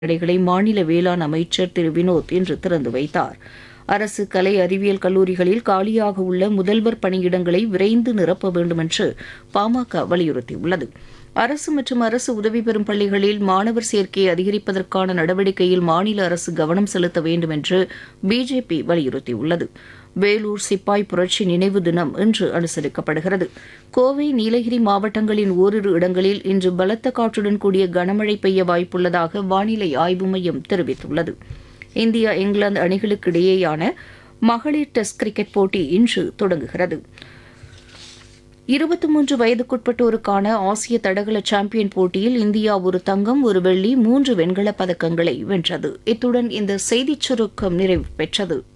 கடைகளை மாநில வேளாண் அமைச்சர் திரு வினோத் இன்று திறந்து வைத்தார் அரசு கலை அறிவியல் கல்லூரிகளில் காலியாக உள்ள முதல்வர் பணியிடங்களை விரைந்து நிரப்ப வேண்டும் என்று பாமக வலியுறுத்தியுள்ளது அரசு மற்றும் அரசு உதவி பெறும் பள்ளிகளில் மாணவர் சேர்க்கையை அதிகரிப்பதற்கான நடவடிக்கையில் மாநில அரசு கவனம் செலுத்த வேண்டும் என்று பிஜேபி வலியுறுத்தியுள்ளது வேலூர் சிப்பாய் புரட்சி நினைவு தினம் இன்று அனுசரிக்கப்படுகிறது கோவை நீலகிரி மாவட்டங்களின் ஓரிரு இடங்களில் இன்று பலத்த காற்றுடன் கூடிய கனமழை பெய்ய வாய்ப்புள்ளதாக வானிலை ஆய்வு மையம் தெரிவித்துள்ளது இந்தியா இங்கிலாந்து அணிகளுக்கு இடையேயான மகளிர் டெஸ்ட் கிரிக்கெட் போட்டி இன்று தொடங்குகிறது இருபத்தி மூன்று வயதுக்குட்பட்டோருக்கான ஆசிய தடகள சாம்பியன் போட்டியில் இந்தியா ஒரு தங்கம் ஒரு வெள்ளி மூன்று வெண்கலப் பதக்கங்களை வென்றது இத்துடன் இந்த செய்திச் சுருக்கம் நிறைவு பெற்றது